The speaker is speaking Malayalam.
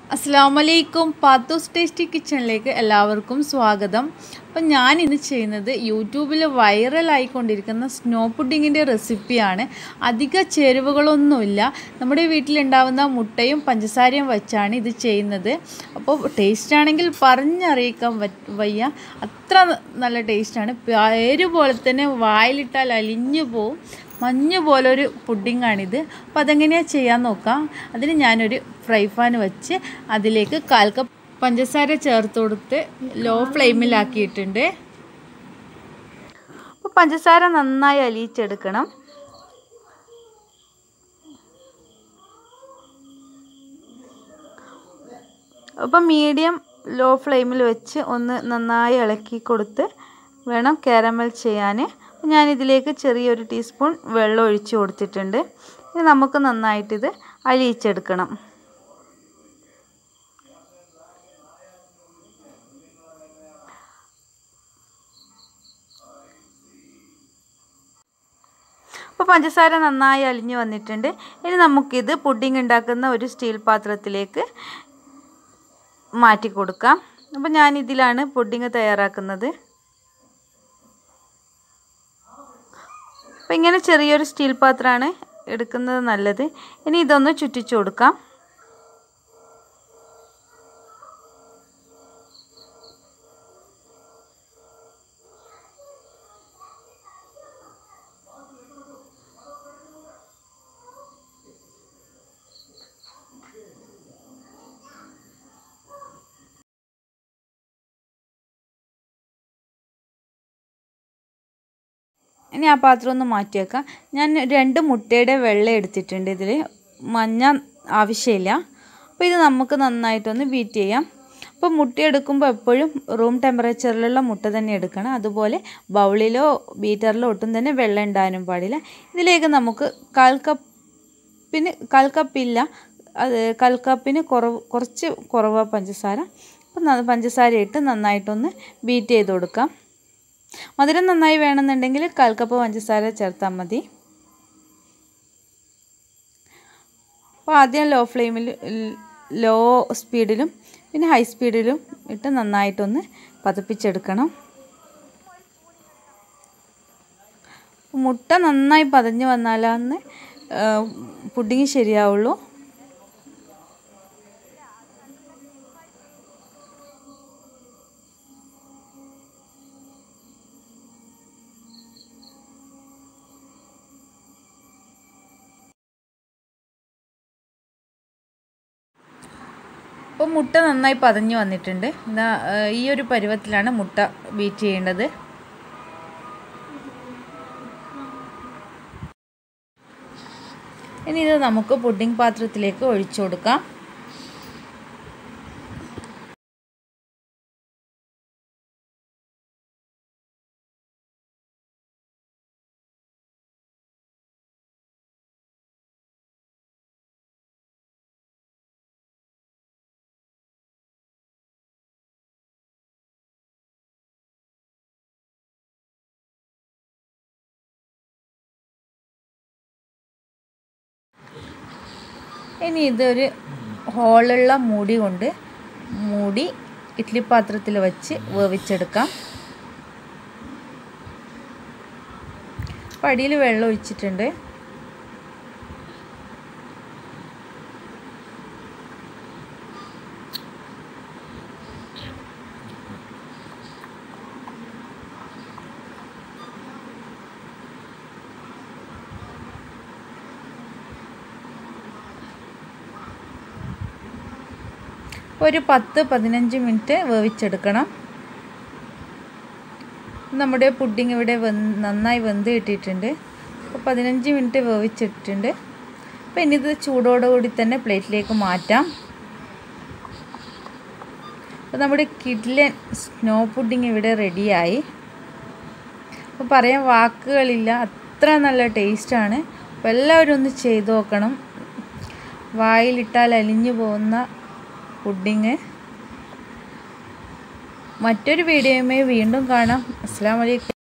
അസ്സാമലൈക്കും പാത്തൂസ് ടേസ്റ്റി കിച്ചണിലേക്ക് എല്ലാവർക്കും സ്വാഗതം അപ്പം ഞാൻ ഇന്ന് ചെയ്യുന്നത് യൂട്യൂബിൽ വൈറലായിക്കൊണ്ടിരിക്കുന്ന സ്നോ പുഡിങ്ങിൻ്റെ റെസിപ്പിയാണ് അധിക ചേരുവകളൊന്നുമില്ല നമ്മുടെ വീട്ടിലുണ്ടാവുന്ന മുട്ടയും പഞ്ചസാരയും വെച്ചാണ് ഇത് ചെയ്യുന്നത് അപ്പോൾ ടേസ്റ്റ് ആണെങ്കിൽ പറഞ്ഞറിയിക്കാൻ പറ്റ- വയ്യ അത്ര നല്ല ടേസ്റ്റാണ് പേര് പോലെ തന്നെ വായിലിട്ടാൽ അലിഞ്ഞു പോവും മഞ്ഞ് പോലൊരു പുഡിങ്ങാണിത് അപ്പോൾ അതെങ്ങനെയാണ് ചെയ്യാൻ നോക്കാം അതിന് ഞാനൊരു ഫ്രൈ പാൻ വെച്ച് അതിലേക്ക് കാൽ കപ്പ് പഞ്ചസാര ചേർത്ത് കൊടുത്ത് ലോ ഫ്ലെയിമിലാക്കിയിട്ടുണ്ട് അപ്പോൾ പഞ്ചസാര നന്നായി അലിയിച്ചെടുക്കണം അപ്പം മീഡിയം ലോ ഫ്ലെയിമിൽ വെച്ച് ഒന്ന് നന്നായി ഇളക്കി കൊടുത്ത് വേണം കാരമൽ ചെയ്യാൻ ഞാനിതിലേക്ക് ചെറിയൊരു ടീസ്പൂൺ വെള്ളം ഒഴിച്ച് കൊടുത്തിട്ടുണ്ട് ഇനി നമുക്ക് നന്നായിട്ടിത് അലിയിച്ചെടുക്കണം അപ്പോൾ പഞ്ചസാര നന്നായി അലിഞ്ഞു വന്നിട്ടുണ്ട് ഇനി നമുക്കിത് പുഡിംഗ് ഉണ്ടാക്കുന്ന ഒരു സ്റ്റീൽ പാത്രത്തിലേക്ക് മാറ്റി കൊടുക്കാം അപ്പോൾ ഞാൻ ഇതിലാണ് പുഡിംഗ് തയ്യാറാക്കുന്നത് അപ്പോൾ ഇങ്ങനെ ചെറിയൊരു സ്റ്റീൽ പാത്രമാണ് എടുക്കുന്നത് നല്ലത് ഇനി ഇതൊന്ന് ചുറ്റിച്ചു കൊടുക്കാം ഇനി ആ പാത്രം ഒന്ന് മാറ്റി വെക്കാം ഞാൻ രണ്ട് മുട്ടയുടെ വെള്ള എടുത്തിട്ടുണ്ട് ഇതിൽ മഞ്ഞ ആവശ്യമില്ല അപ്പോൾ ഇത് നമുക്ക് നന്നായിട്ടൊന്ന് ബീറ്റ് ചെയ്യാം അപ്പോൾ മുട്ട എടുക്കുമ്പോൾ എപ്പോഴും റൂം ടെമ്പറേച്ചറിലുള്ള മുട്ട തന്നെ എടുക്കണം അതുപോലെ ബൗളിലോ ബീറ്ററിലോ ഒട്ടും തന്നെ വെള്ളം ഉണ്ടാകാനും പാടില്ല ഇതിലേക്ക് നമുക്ക് കാൽ കപ്പിന് കാൽ കപ്പില്ല അത് കാൽ കപ്പിന് കുറവ് കുറച്ച് കുറവ് പഞ്ചസാര അപ്പം പഞ്ചസാര ഇട്ട് നന്നായിട്ടൊന്ന് ബീറ്റ് ചെയ്ത് കൊടുക്കാം മധുരം നന്നായി വേണമെന്നുണ്ടെങ്കിൽ കാൽ കപ്പ് പഞ്ചസാര ചേർത്താൽ മതി അപ്പോൾ ആദ്യം ലോ ഫ്ലെയിമിൽ ലോ സ്പീഡിലും പിന്നെ ഹൈ സ്പീഡിലും ഇട്ട് നന്നായിട്ടൊന്ന് പതപ്പിച്ചെടുക്കണം മുട്ട നന്നായി പതഞ്ഞ് വന്നാലാന്ന് പുഡിങ് ശരിയാവുള്ളൂ അപ്പോൾ മുട്ട നന്നായി പതഞ്ഞ് വന്നിട്ടുണ്ട് എന്നാ ഈ ഒരു പരുവത്തിലാണ് മുട്ട ബീറ്റ് ചെയ്യേണ്ടത് ഇനി ഇത് നമുക്ക് പുഡിംഗ് പാത്രത്തിലേക്ക് ഒഴിച്ചു കൊടുക്കാം ഇനി ഇതൊരു ഹോളുള്ള മൂടി കൊണ്ട് മൂടി ഇഡ്ഡലി പാത്രത്തിൽ വെച്ച് വേവിച്ചെടുക്കാം പടിയിൽ വെള്ളം ഒഴിച്ചിട്ടുണ്ട് ഒരു പത്ത് പതിനഞ്ച് മിനിറ്റ് വേവിച്ചെടുക്കണം നമ്മുടെ പുഡിങ് ഇവിടെ വെന്ത് നന്നായി വെന്ത് കിട്ടിയിട്ടുണ്ട് അപ്പോൾ പതിനഞ്ച് മിനിറ്റ് വേവിച്ചിട്ടുണ്ട് അപ്പോൾ ഇനി ഇത് ചൂടോടുകൂടി തന്നെ പ്ലേറ്റിലേക്ക് മാറ്റാം അപ്പോൾ നമ്മുടെ കിഡ്ലൻ സ്നോ പുഡിങ് ഇവിടെ റെഡിയായി അപ്പോൾ പറയാൻ വാക്കുകളില്ല അത്ര നല്ല ടേസ്റ്റാണ് അപ്പോൾ എല്ലാവരും ഒന്ന് ചെയ്ത് നോക്കണം വായിലിട്ടാൽ അലിഞ്ഞു പോകുന്ന പുഡിങ് മറ്റൊരു വീഡിയോയുമായി വീണ്ടും കാണാം അസ്സാം വലൈക്കും